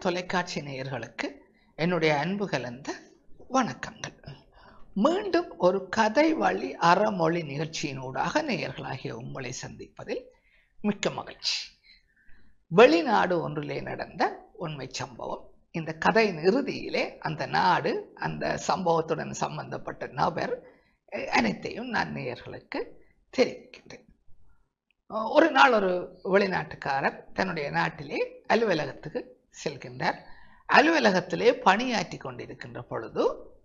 தொலைக்காட்சி நேயர்களுக்கு என்னுடைய அன்பு கலந்த வணக்கங்கள் மீண்டும் ஒரு கதை வழி அறமொழி நிகழ்ச்சியினூடாக நேயர்களாகிய உங்களை சந்திப்பதில் மிக்க மகிழ்ச்சி வெளிநாடு ஒன்றிலே நடந்த உண்மை சம்பவம் இந்த கதையின் இறுதியிலே அந்த நாடு அந்த சம்பவத்துடன் சம்பந்தப்பட்ட நபர் அஹ், அனைத்தையும் நான் நேயர்களுக்கு தெரிவிக்கின்றேன் அஹ், ஒரு நாள் ஒரு வெளிநாட்டுக்காரர் தன்னுடைய நாட்டிலே அலுவலகத்துக்கு செல்கின்றார் அலுவலகத்திலே பணியாற்றி கொண்டிருக்கின்ற பொழுது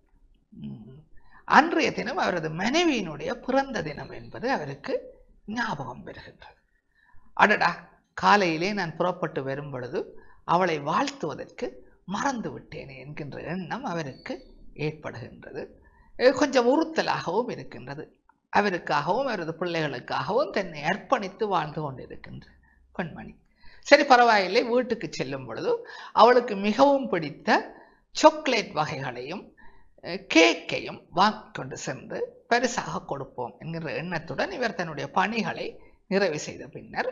ம், அன்றைய தினம் அவரது மனைவியினுடைய பிறந்த தினம் என்பது அவருக்கு ஞாபகம் பெறுகின்றது அடடா காலையிலே நான் புறப்பட்டு வரும் பொழுது அவளை வாழ்த்துவதற்கு மறந்து விட்டேனே என்கின்ற எண்ணம் அவருக்கு ஏற்படுகின்றது அஹ் கொஞ்சம் உறுத்தலாகவும் இருக்கின்றது அவருக்காகவும் அவரது பிள்ளைகளுக்காகவும் தன்னை அர்ப்பணித்து வாழ்ந்து கொண்டிருக்கின்ற பெண்மணி சரி பரவாயில்லை வீட்டுக்கு செல்லும் பொழுது அவளுக்கு மிகவும் பிடித்த சாக்லேட் வகைகளையும் அஹ், கேக்கையும் வாங்கி கொண்டு சென்று பரிசாக கொடுப்போம் என்கிற எண்ணத்துடன் இவர் தன்னுடைய பணிகளை நிறைவு செய்த பின்னர்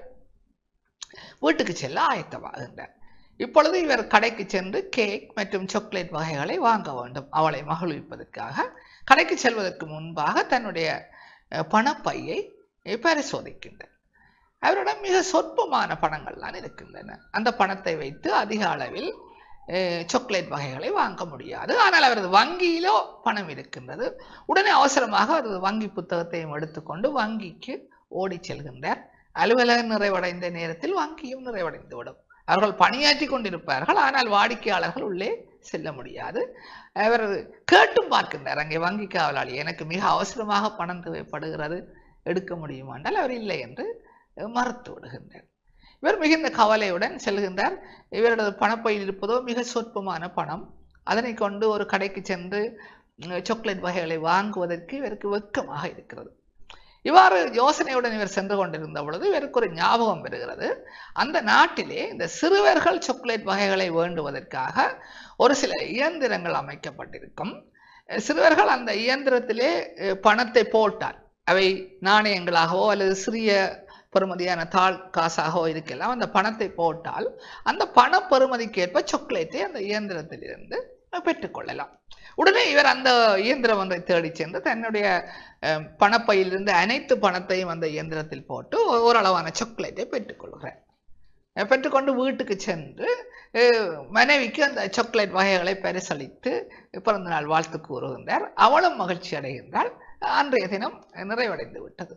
வீட்டுக்கு செல்ல ஆயத்தமாகின்றார் இப்பொழுது இவர் கடைக்கு சென்று கேக் மற்றும் சாக்லேட் வகைகளை வாங்க வேண்டும் அவளை மகிழ்விப்பதற்காக கடைக்கு செல்வதற்கு முன்பாக தன்னுடைய அஹ், பணப்பையை அஹ், பரிசோதிக்கின்றார் அவரிடம் மிக சொற்பமான பணங்கள் தான் இருக்கின்றன அந்த பணத்தை வைத்து அதிக அளவில் அஹ், சாக்லேட் வகைகளை வாங்க முடியாது ஆனால் அவரது வங்கியிலோ பணம் இருக்கின்றது உடனே அவசரமாக அவரது வங்கி புத்தகத்தையும் எடுத்துக்கொண்டு வங்கிக்கு ஓடி செல்கின்றார் அலுவலகம் நிறைவடைந்த நேரத்தில் வங்கியும் நிறைவடைந்து விடும் அவர்கள் பணியாற்றி கொண்டிருப்பார்கள் ஆனால் வாடிக்கையாளர்கள் உள்ளே செல்ல முடியாது அவர் கேட்டும் பார்க்கின்றார் அங்கே வங்கி காவலாளி எனக்கு மிக அவசரமாக பணம் தேவைப்படுகிறது எடுக்க முடியுமா என்றால் அவர் இல்லை என்று மறுத்து விடுகின்றார் இவர் மிகுந்த கவலையுடன் செல்கின்றார் இவரது பணப்பையில் இருப்பதோ மிக சொற்பமான பணம் அதனை கொண்டு ஒரு கடைக்கு சென்று உம், சாக்லேட் வகைகளை வாங்குவதற்கு இவருக்கு வெட்கமாக இருக்கிறது இவ்வாறு யோசனையுடன் இவர் சென்று கொண்டிருந்த பொழுது இவருக்கு ஒரு ஞாபகம் பெறுகிறது அந்த நாட்டிலே இந்த சிறுவர்கள் சாக்லேட் வகைகளை வேண்டுவதற்காக ஒரு சில இயந்திரங்கள் அமைக்கப்பட்டிருக்கும் அஹ் சிறுவர்கள் அந்த இயந்திரத்திலே அஹ், பணத்தை போட்டால் அவை நாணயங்களாகவோ அல்லது சிறிய பெறுமதியான தாள் காசாகவோ இருக்கலாம் அந்த பணத்தை போட்டால் அந்த பண பெறுமதிக்கேற்ப சாக்லேட்டை அந்த இயந்திரத்திலிருந்து பெற்றுக்கொள்ளலாம் உடனே இவர் அந்த இயந்திரம் ஒன்றை தேடி சென்று தன்னுடைய அஹ், பணப்பையிலிருந்து அனைத்து பணத்தையும் அந்த இயந்திரத்தில் போட்டு ஓ- ஓரளவான சாக்லேட்டை பெற்றுக்கொள்கிறார் அஹ், பெற்றுக்கொண்டு வீட்டுக்கு சென்று அஹ், மனைவிக்கு அந்த சாக்லேட் வகைகளை பரிசளித்து பிறந்த நாள் வாழ்த்து கூறுகின்றார் அவளும் மகிழ்ச்சி அடைகின்றாள் அன்றைய தினம் நிறைவடைந்து விட்டது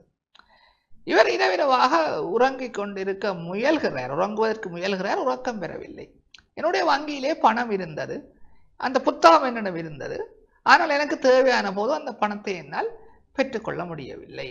இவர் இரவிரவாக உறங்கிக் கொண்டிருக்க முயல்கிறார் உறங்குவதற்கு முயல்கிறார் உறக்கம் பெறவில்லை என்னுடைய வங்கியிலே பணம் இருந்தது அந்த புத்தகம் என்னிடம் இருந்தது ஆனால் எனக்கு தேவையான போது அந்த பணத்தை என்னால் பெற்றுக்கொள்ள முடியவில்லை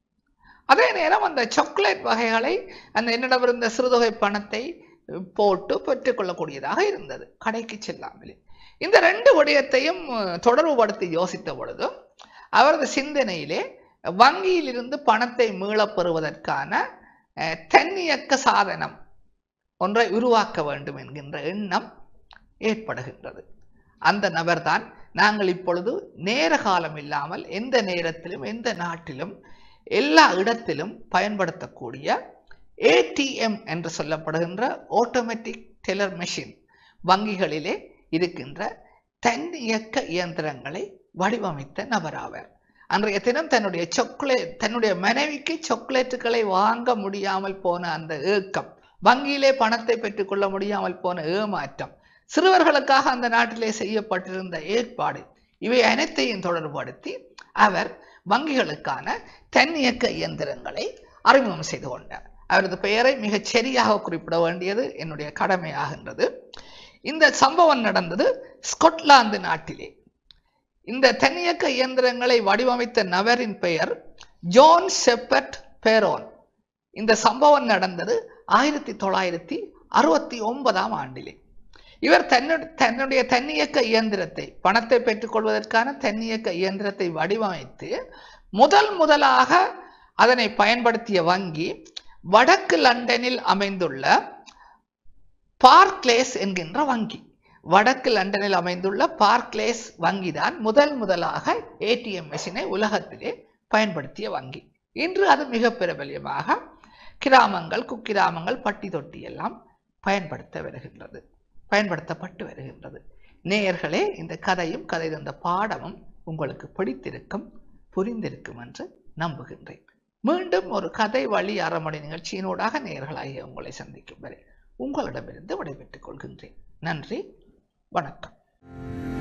அதே நேரம் அந்த சாக்லேட் வகைகளை அந்த என்னிடம் இருந்த சிறுதொகை பணத்தை அஹ், போட்டு பெற்றுக்கொள்ளக்கூடியதாக இருந்தது கடைக்கு செல்லாமலே இந்த ரெண்டு விடயத்தையும் அஹ், தொடர்புபடுத்தி யோசித்த பொழுது அவரது சிந்தனையிலே வங்கியிலிருந்து பணத்தை மீளப் பெறுவதற்கான அஹ், தன்னியக்க சாதனம் ஒன்றை உருவாக்க வேண்டும் என்கின்ற எண்ணம் ஏற்படுகின்றது அந்த நபர்தான் நாங்கள் இப்பொழுது நேர காலம் இல்லாமல் எந்த நேரத்திலும் எந்த நாட்டிலும் எல்லா இடத்திலும் பயன்படுத்தக்கூடிய ஏடிஎம் என்று சொல்லப்படுகின்ற ஆட்டோமேட்டிக் டெலர் மெஷின் வங்கிகளிலே இருக்கின்ற தன்னியக்க இயந்திரங்களை வடிவமைத்த நபராவர் அன்றைய தினம் தன்னுடைய சாக்லேட் தன்னுடைய மனைவிக்கு சாக்லேட்டுகளை வாங்க முடியாமல் போன அந்த ஏக்கம் வங்கியிலே பணத்தை பெற்றுக்கொள்ள முடியாமல் போன ஏமாற்றம் சிறுவர்களுக்காக அந்த நாட்டிலே செய்யப்பட்டிருந்த ஏற்பாடு இவை அனைத்தையும் தொடர்படுத்தி அவர் வங்கிகளுக்கான தன்னியக்க இயந்திரங்களை அறிமுகம் செய்து கொண்டார் அவரது பெயரை மிகச் சரியாக குறிப்பிட வேண்டியது என்னுடைய கடமையாகின்றது இந்த சம்பவம் நடந்தது ஸ்கொட்லாந்து நாட்டிலே இந்த தன்னியக்க இயந்திரங்களை வடிவமைத்த நபரின் பெயர் ஜோன் செப்பர்ட் பேரோன் இந்த சம்பவம் நடந்தது ஆயிரத்தி தொள்ளாயிரத்தி அறுபத்தி ஒன்பதாம் ஆண்டிலே இவர் தன்னுடைய தன்னுடைய தன்னியக்க இயந்திரத்தை பணத்தை பெற்றுக்கொள்வதற்கான தன்னியக்க இயந்திரத்தை வடிவமைத்து முதல் முதலாக அதனை பயன்படுத்திய வங்கி வடக்கு லண்டனில் அமைந்துள்ள பார்க்லேஸ் என்கின்ற வங்கி வடக்கு லண்டனில் அமைந்துள்ள பார்க்லேஸ் வங்கிதான் முதல் முதலாக ஏடிஎம் மெஷினை உலகத்திலே பயன்படுத்திய வங்கி இன்று அது மிக பிரபல்யமாக கிராமங்கள் குக்கிராமங்கள் பட்டி தொட்டி எல்லாம் பயன்படுத்த வருகின்றது பயன்படுத்தப்பட்டு வருகின்றது நேயர்களே இந்த கதையும் கதை தந்த பாடமும் உங்களுக்கு பிடித்திருக்கும் புரிந்திருக்கும் என்று நம்புகின்றேன் மீண்டும் ஒரு கதை வழி அறமொழி நிகழ்ச்சியினூடாக நேயர்களாகிய உங்களை சந்திக்கும் வரை உங்களிடமிருந்து விடைபெற்றுக் கொள்கின்றேன் நன்றி வணக்கம்